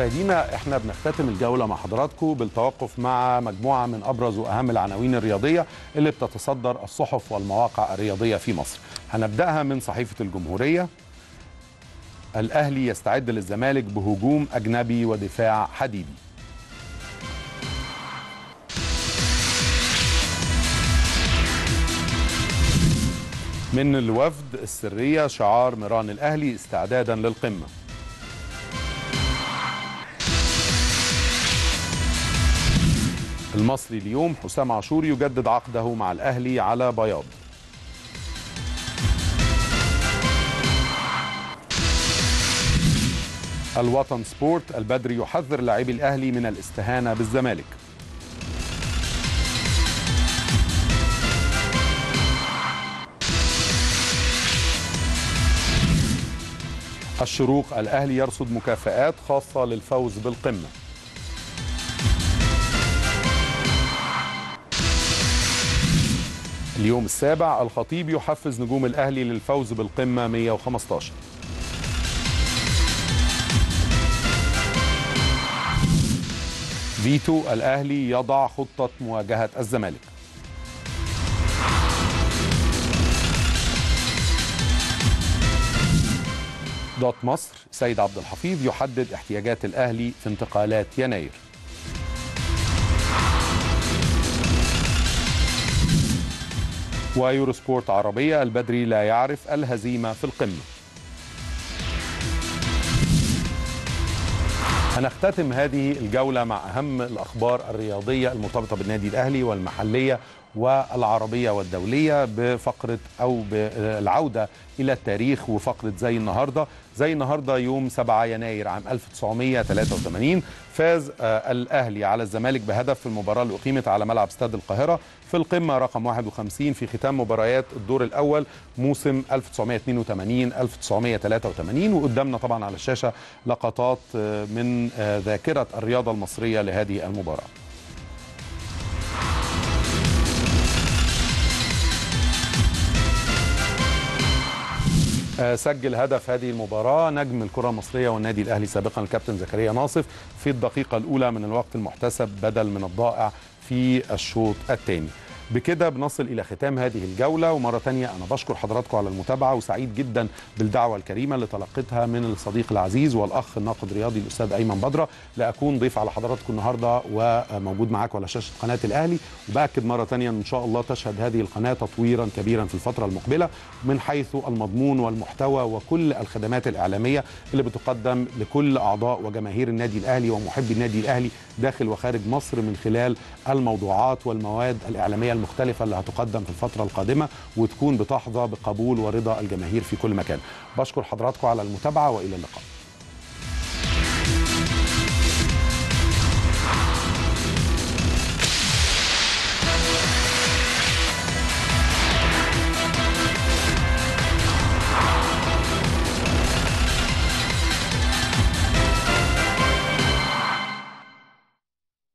مشاهدينا احنا بنختتم الجوله مع حضراتكم بالتوقف مع مجموعه من ابرز واهم العناوين الرياضيه اللي بتتصدر الصحف والمواقع الرياضيه في مصر. هنبداها من صحيفه الجمهوريه. الاهلي يستعد للزمالك بهجوم اجنبي ودفاع حديدي. من الوفد السريه شعار ميران الاهلي استعدادا للقمه. المصري اليوم حسام عاشور يجدد عقده مع الأهلي على بياض الوطن سبورت البدري يحذر لاعبي الأهلي من الاستهانة بالزمالك الشروق الأهلي يرصد مكافآت خاصة للفوز بالقمة اليوم السابع الخطيب يحفز نجوم الأهلي للفوز بالقمة 115 فيتو الأهلي يضع خطة مواجهة الزمالك دوت مصر سيد عبد الحفيظ يحدد احتياجات الأهلي في انتقالات يناير ويورو سبورت عربية البدري لا يعرف الهزيمة في القمة هنختتم هذه الجولة مع أهم الأخبار الرياضية المرتبطة بالنادي الأهلي والمحلية والعربية والدولية بفقرة أو بالعودة إلى التاريخ وفقرة زي النهاردة زي النهاردة يوم 7 يناير عام 1983 فاز الأهلي على الزمالك بهدف في المباراة اللي أقيمت على ملعب استاد القاهرة في القمة رقم 51 في ختام مباريات الدور الأول موسم 1982-1983 وقدامنا طبعا على الشاشة لقطات من ذاكرة الرياضة المصرية لهذه المباراة سجل هدف هذه المباراة نجم الكرة المصرية والنادي الأهلي سابقا الكابتن زكريا ناصف في الدقيقة الأولى من الوقت المحتسب بدل من الضائع في الشوط الثاني بكده بنصل إلى ختام هذه الجولة ومرة تانية أنا بشكر حضراتكم على المتابعة وسعيد جدا بالدعوة الكريمة اللي تلقيتها من الصديق العزيز والأخ الناقد الرياضي الأستاذ أيمن بدرة لأكون ضيف على حضراتكم النهاردة وموجود معاكم على شاشة قناة الأهلي وبأكد مرة تانية إن شاء الله تشهد هذه القناة تطويرا كبيرا في الفترة المقبلة من حيث المضمون والمحتوى وكل الخدمات الإعلامية اللي بتقدم لكل أعضاء وجماهير النادي الأهلي ومحبي النادي الأهلي داخل وخارج مصر من خلال الموضوعات والمواد الإعلامية المختلفة اللي هتقدم في الفترة القادمة وتكون بتحظى بقبول ورضا الجماهير في كل مكان بشكر حضراتكم على المتابعة وإلى اللقاء